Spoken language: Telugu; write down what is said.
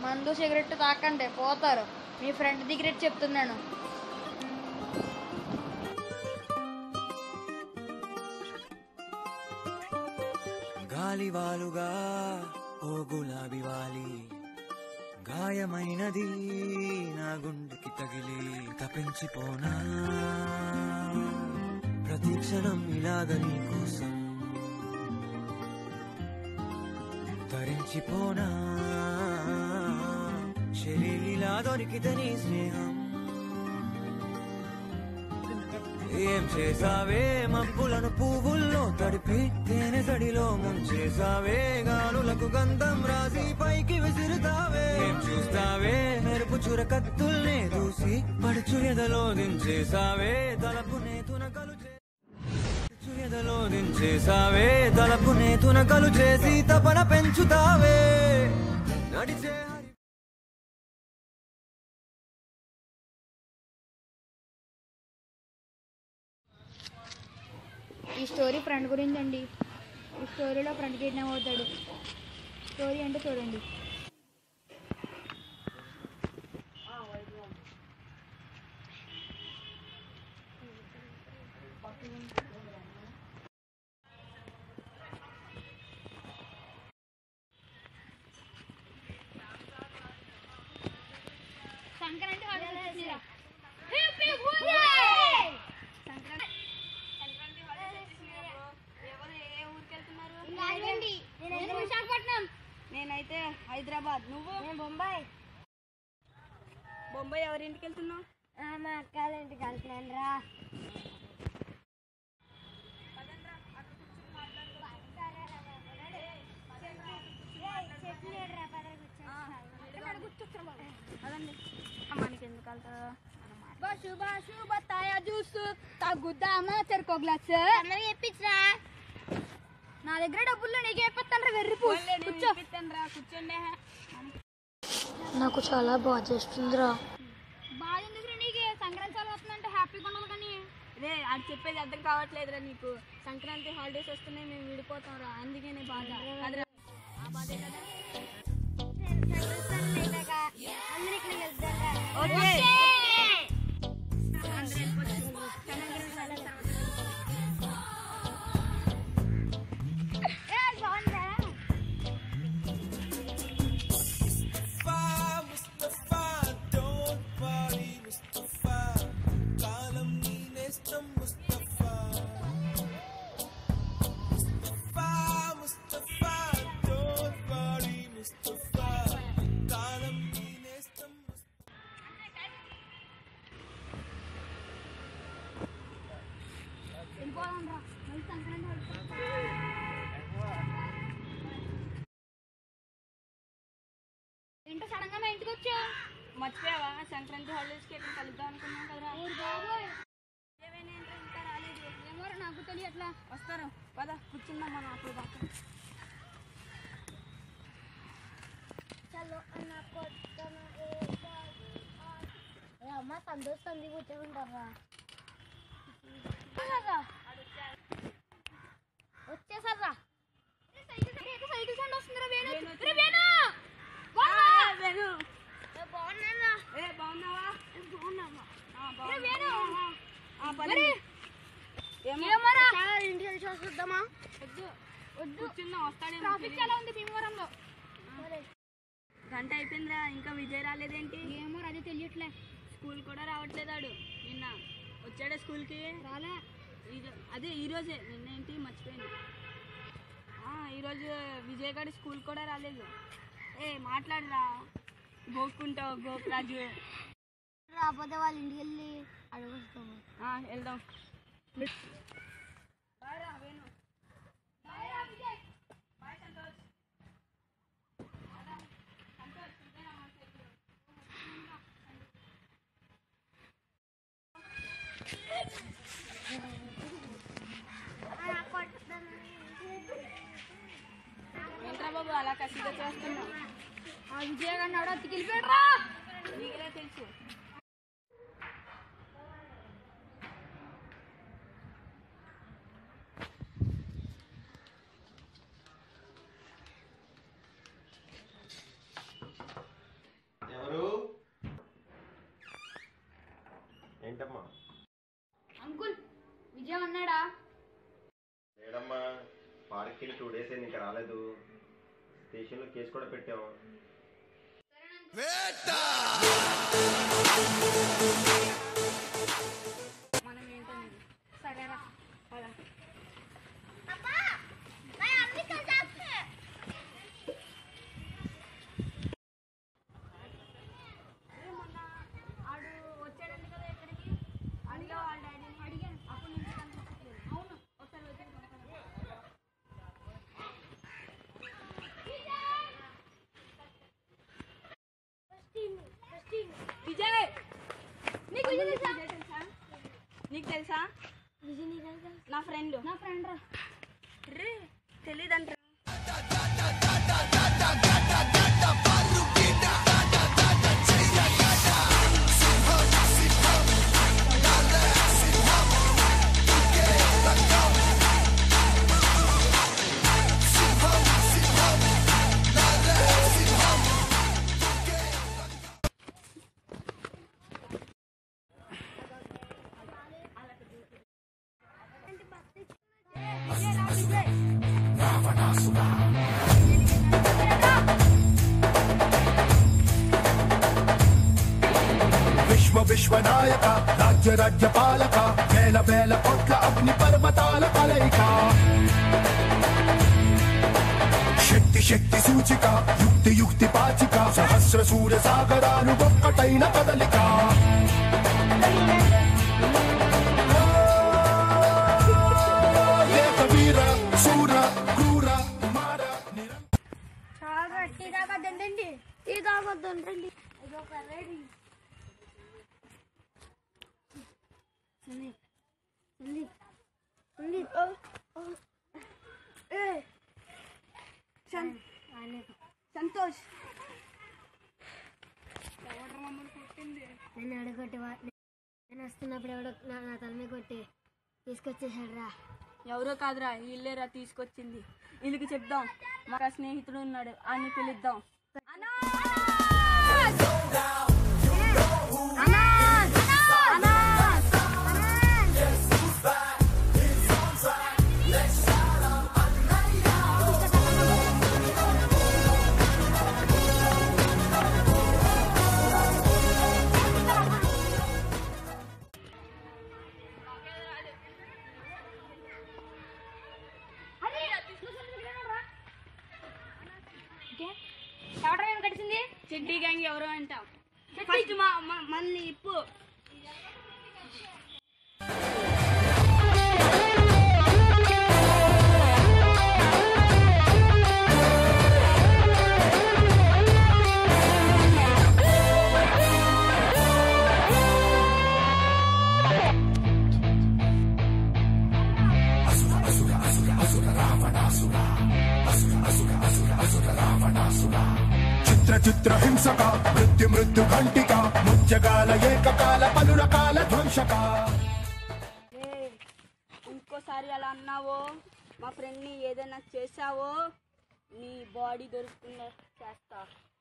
మందు సిగరెట్ తాకండి పోతారు మీ ఫ్రెండ్ దగ్గర చెప్తున్నాను గాలివాలుగా ఓ గులాబి వాలి గాయమైనది నా గుండెకి తగిలి తప్పించిపోనా ప్రతి క్షణం ఇలాగ నీ కోసం తరించిపోనా శరీలా దొరికితే నీ స్నేహం ఏం చేసావే మబ్బులను పువ్వుల్లో తడిపి తేనె సడిలో ముంచేసావే గాలులకు గంధం రాసి పైకి విసురుతావే ఏం చూస్తావే మెరుపు చురకత్తుల్నే దూసి పడుచు ఎదలో దించేసావే తలపునే తునకలు చే- పడుచు ఎదలో దించేసావే తలపునే తునకలు చేసి తపన పెంచుతావే నడిచే హరి ఈ స్టోరీ ఫ్రెండ్ గురించి అండి ఈ స్టోరీలో ఫ్రెండ్ కిడ్నాప్ అవుతాడు స్టోరీ అంటే చూడండి సంక్రాంతి హాలిడేస్ నేను విశాఖపట్నం నేనైతే హైదరాబాద్ నువ్వు నేను బొంబాయి బొంబాయి ఎవరింటికి వెళ్తున్నావు మా అక్కల ఇంటికి వెళ్తున్నాను రా అదండి మనకి ఎందుకు వెళ్తావు బస్సు బస్సు బత్తాయ జ్యూస్ తగ్గుద్దామా చెరుకో గ్లాస్ చెప్పించరా నా దగ్గర డబ్బులు నీకు చెప్పిస్తాను వెర్రి కూర్చో రా కూర్చోండి నాకు చాలా బాధ చేస్తుందిరా బాగా ఎందుకు నీకు సంక్రాంతి సెలవు వస్తుందంటే హ్యాపీగా ఉండాలి కానీ రే అది చెప్పేది అర్థం కావట్లేదురా నీకు సంక్రాంతి హాలిడేస్ వస్తున్నాయి మేము విడిపోతాం రా అందుకే నీ బాధ అదిరా ఆ బాధే కదా ఓకే ఏంటో సడన్ గా మా ఇంటికి వచ్చా మర్చిపోయావా సంక్రాంతి హాలిడేస్ కి ఎక్కడ కలుద్దాం అనుకున్నాం కదరా బాబోయ్ ఏమైనా ఏంట్రా ఇంకా రాలేదు ఏమో నాకు తెలియట్లా వస్తారు పద కూర్చుందాం మనం అప్పుడు దాకా అమ్మ సంతోష్ సంది కూర్చోకుంటారా వచ్చేసారా సైకిల్ సౌండ్ వస్తుందిరా వేణు వేణు రే వేణు ఆ, వేణు బాగున్నారా ఏ బాగున్నావా బాగున్నావా ఆ, రే బాగున్నా. వేణు ఆ, పద. మరి ఏమో ఏమోరా ఇంటికి వెళ్ళి చూద్దామా వద్దు వద్దు కూర్చుందాం వస్తాడేమో ట్రాఫిక్ చాలా ఉంది భీమవరంలో గంట అయిపోయిందిరా ఇంకా విజయ్ రాలేదేంటి ఏమో అదే తెలియట్లే స్కూల్ కూడా రావట్లేదాడు నిన్న వచ్చాడే స్కూల్కి రాలే ఈరో- అదే ఈరోజే నిన్న ఏంటి మర్చిపోయాను ఆ, ఈరోజు విజయ్ గారి స్కూల్ కూడా రాలేదు ఏ మాట్లాడరా గోక్కుంటావు గోక్రాజు రాకపోతే వాళ్ళ ఇంటికి వెళ్ళి అడుగుతాము ఆ, వెళ్దాం ఏంట్రా బాబు అలా కసిగా చేస్తున్నావు ఆ విజయ్ గారిని ఆడ వెళ్ళిపోయాడు నీకులే తెలుసు ఏంది ఇంకా రాలేదు స్టేషన్లో కేసు కూడా పెట్టాము మనం ఏంటనేది సరేరా పద. ఏ మొన్న ఆడు వచ్చాడంట కదా ఎక్కడికి అడిగా వాళ్ళ డాడీని అడిగాను అప్పుడు నుంచి కనిపించట్లేదు అవును ఒకసారి వచ్చి విజయ్ నీకు విజయ్ తెలుసా నీకు తెలుసా నా ఫ్రెండ్ నా ఫ్రెండ్ రా రే తెలీదంట విశ్వ విశ్వనాయక రాజ్య రాజ్య పాలక వేల వేల కోట్ల అగ్ని పర్వతాల కలయిక శక్తి శక్తి సూచిక యుక్తి యుక్తి పాచిక సహస్ర సూర్య సాగరాలు ఒక్కటైన కదలిక ఏక వీర శూర క్రూర కుమార నిరంతర చాలా టీ తాగొద్దండి టీ తాగొద్దండి ఇదో కర్రేడి సందీప్ సందీప్ సందీప్ ఓ ఓ ఏ సం- సంతోష్ ఎవరు మమ్మల్ని కొట్టింది నేను అడగొట్టి నేను వస్తున్నప్పుడు ఎవడో నా నా తల మీద కొట్టి తీసుకొచ్చేసాడు రా ఎవరో కాదురా వీళ్ళేరా తీసుకొచ్చింది వీళ్ళకి చెప్దాం మా స్నేహితుడు ఉన్నాడు అని పిలుద్దాం ఎవడ్రా నేను కడిచింది చెడ్డీ గ్యాంగ్ ఎవరో అంట ఫస్ట్ మా మ- మళ్ళీ ఇప్పు చిత్ర చిత్ర హింసక మృత్యు మృత్యు ఘంటిక ముత్యకాల ఏకకాల పలు రకాల ధ్వంసక ఏయ్, ఇంకోసారి అలా అన్నావో మా ఫ్రెండ్ని ఏదైనా చేసావో నీ బాడీ దొరుకుతుందో చేస్తా